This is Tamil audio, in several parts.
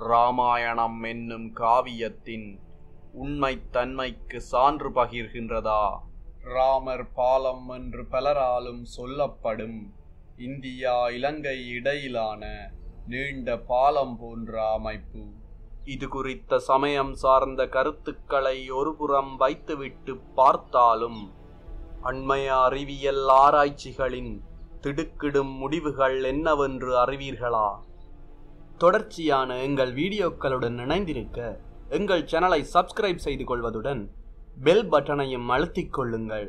ராமாயணம் என்னும் காவியத்தின் உண்மைத்தன்மைக்கு சான்று பகிர்கின்றதா ராமர் பாலம் என்று பலராலும் சொல்லப்படும் இந்தியா இலங்கை இடையிலான நீண்ட பாலம் போன்ற அமைப்பு இது குறித்த சமயம் சார்ந்த கருத்துக்களை ஒருபுறம் வைத்துவிட்டு பார்த்தாலும் அண்மைய அறிவியல் ஆராய்ச்சிகளின் திடுக்கிடும் முடிவுகள் என்னவென்று அறிவீர்களா தொடர்ச்சியான எங்கள் வீடியோக்களுடன் இணைந்திருக்க எங்கள் சேனலை சப்ஸ்கிரைப் செய்து கொள்வதுடன் பெல் பட்டனையும் அழுத்திக் கொள்ளுங்கள்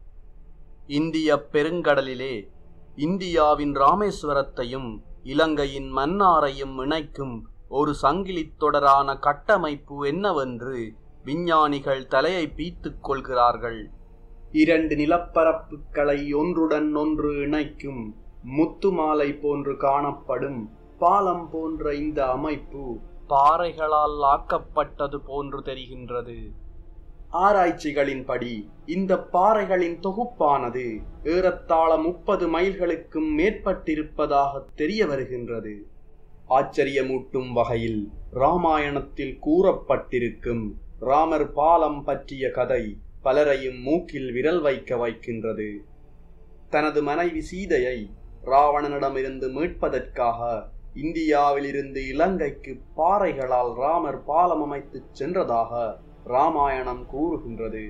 இந்திய பெருங்கடலிலே இந்தியாவின் ராமேஸ்வரத்தையும் இலங்கையின் மன்னாரையும் இணைக்கும் ஒரு சங்கிலித் தொடரான கட்டமைப்பு என்னவென்று விஞ்ஞானிகள் தலையை பீத்துக் கொள்கிறார்கள் இரண்டு நிலப்பரப்புகளை ஒன்றுடன் ஒன்று இணைக்கும் முத்துமாலை போன்று காணப்படும் பாலம் போன்ற இந்த அமைப்பு பாறைகளால் ஆக்கப்பட்டது போன்று தெரிகின்றது ஆராய்ச்சிகளின்படி இந்த பாறைகளின் தொகுப்பானது ஏறத்தாழ முப்பது மைல்களுக்கும் மேற்பட்டிருப்பதாக தெரிய வருகின்றது ஆச்சரியமூட்டும் வகையில் ராமாயணத்தில் கூறப்பட்டிருக்கும் ராமர் பாலம் பற்றிய கதை பலரையும் மூக்கில் விரல் வைக்க வைக்கின்றது தனது மனைவி சீதையை ராவணனிடமிருந்து மீட்பதற்காக இந்தியாவிலிருந்து இலங்கைக்கு பாறைகளால் ராமர் பாலம் அமைத்துச் சென்றதாக ராமாயணம் கூறுகின்றது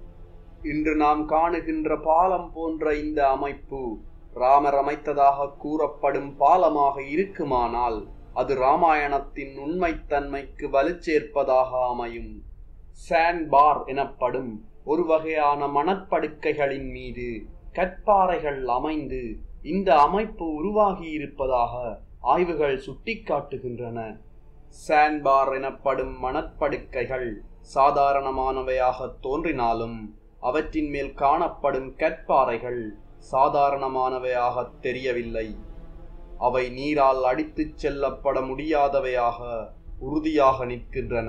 இன்று நாம் காணுகின்ற பாலம் போன்ற இந்த அமைப்பு ராமர் அமைத்ததாக கூறப்படும் பாலமாக இருக்குமானால் அது ராமாயணத்தின் உண்மைத்தன்மைக்கு வலுச்சேர்ப்பதாக அமையும் சாண்ட் பார் எனப்படும் ஒரு வகையான மணற்படுக்கைகளின் மீது கற்பாறைகள் அமைந்து இந்த அமைப்பு உருவாகி இருப்பதாக ஆய்வுகள் சுட்டிக்காட்டுகின்றன சாண்ட்பார் எனப்படும் மணற்படுக்கைகள் சாதாரணமானவையாக தோன்றினாலும் அவற்றின் மேல் காணப்படும் கற்பாறைகள் சாதாரணமானவையாக தெரியவில்லை அவை நீரால் அடித்துச் செல்லப்பட முடியாதவையாக உறுதியாக நிற்கின்றன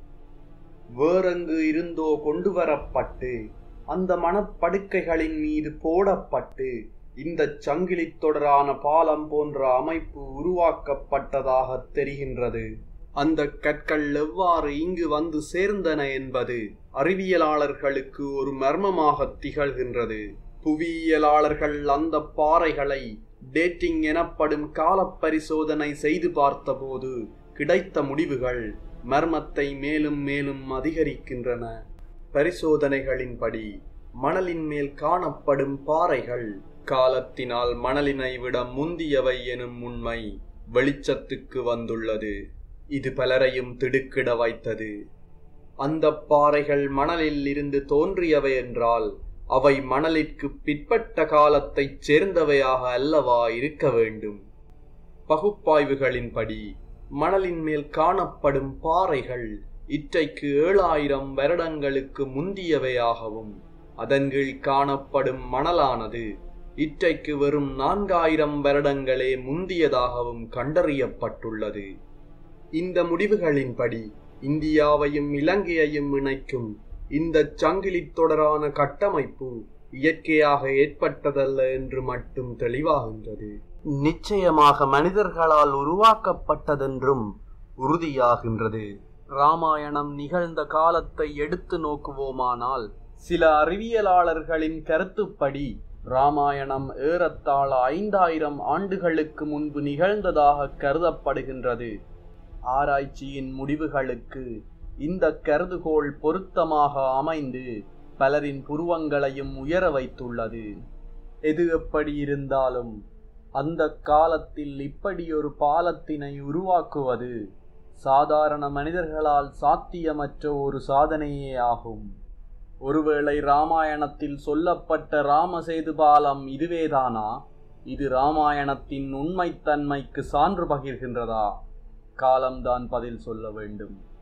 வேறெங்கு இருந்தோ கொண்டு வரப்பட்டு அந்த மணப்படுக்கைகளின் மீது போடப்பட்டு இந்த சங்கிலி தொடரான பாலம் போன்ற அமைப்பு உருவாக்கப்பட்டதாக தெரிகின்றது அந்த கற்கள் எவ்வாறு இங்கு வந்து சேர்ந்தன என்பது அறிவியலாளர்களுக்கு ஒரு மர்மமாக திகழ்கின்றது புவியியலாளர்கள் அந்த பாறைகளை டேட்டிங் எனப்படும் கால பரிசோதனை செய்து பார்த்தபோது கிடைத்த முடிவுகள் மர்மத்தை மேலும் மேலும் அதிகரிக்கின்றன பரிசோதனைகளின்படி மணலின் மேல் காணப்படும் பாறைகள் காலத்தினால் மணலினை விட முந்தியவை எனும் உண்மை வெளிச்சத்துக்கு வந்துள்ளது இது பலரையும் திடுக்கிட வைத்தது அந்த பாறைகள் மணலில் இருந்து தோன்றியவை என்றால் அவை மணலிற்கு பிற்பட்ட காலத்தைச் சேர்ந்தவையாக அல்லவா இருக்க வேண்டும் பகுப்பாய்வுகளின்படி மணலின் மேல் காணப்படும் பாறைகள் இற்றைக்கு ஏழாயிரம் வருடங்களுக்கு முந்தியவையாகவும் அதன் கீழ் காணப்படும் மணலானது இற்றைக்கு வெறும் நான்காயிரம் வருடங்களே முந்தியதாகவும் கண்டறியப்பட்டுள்ளது இந்த முடிவுகளின்படி இந்தியாவையும் இலங்கையையும் இணைக்கும் இந்த சங்கிலி தொடரான கட்டமைப்பு இயற்கையாக ஏற்பட்டதல்ல என்று மட்டும் தெளிவாகின்றது நிச்சயமாக மனிதர்களால் உருவாக்கப்பட்டதென்றும் உறுதியாகின்றது ராமாயணம் நிகழ்ந்த காலத்தை எடுத்து நோக்குவோமானால் சில அறிவியலாளர்களின் கருத்துப்படி ராமாயணம் ஏறத்தாழ ஐந்தாயிரம் ஆண்டுகளுக்கு முன்பு நிகழ்ந்ததாக கருதப்படுகின்றது ஆராய்ச்சியின் முடிவுகளுக்கு இந்த கருதுகோள் பொருத்தமாக அமைந்து பலரின் புருவங்களையும் உயர வைத்துள்ளது எது எப்படி இருந்தாலும் அந்த காலத்தில் இப்படியொரு பாலத்தினை உருவாக்குவது சாதாரண மனிதர்களால் சாத்தியமற்ற ஒரு சாதனையே ஆகும் ஒருவேளை ராமாயணத்தில் சொல்லப்பட்ட ராமசேது பாலம் இதுவேதானா இது ராமாயணத்தின் உண்மைத்தன்மைக்கு சான்று பகிர்கின்றதா காலம்தான் பதில் சொல்ல வேண்டும்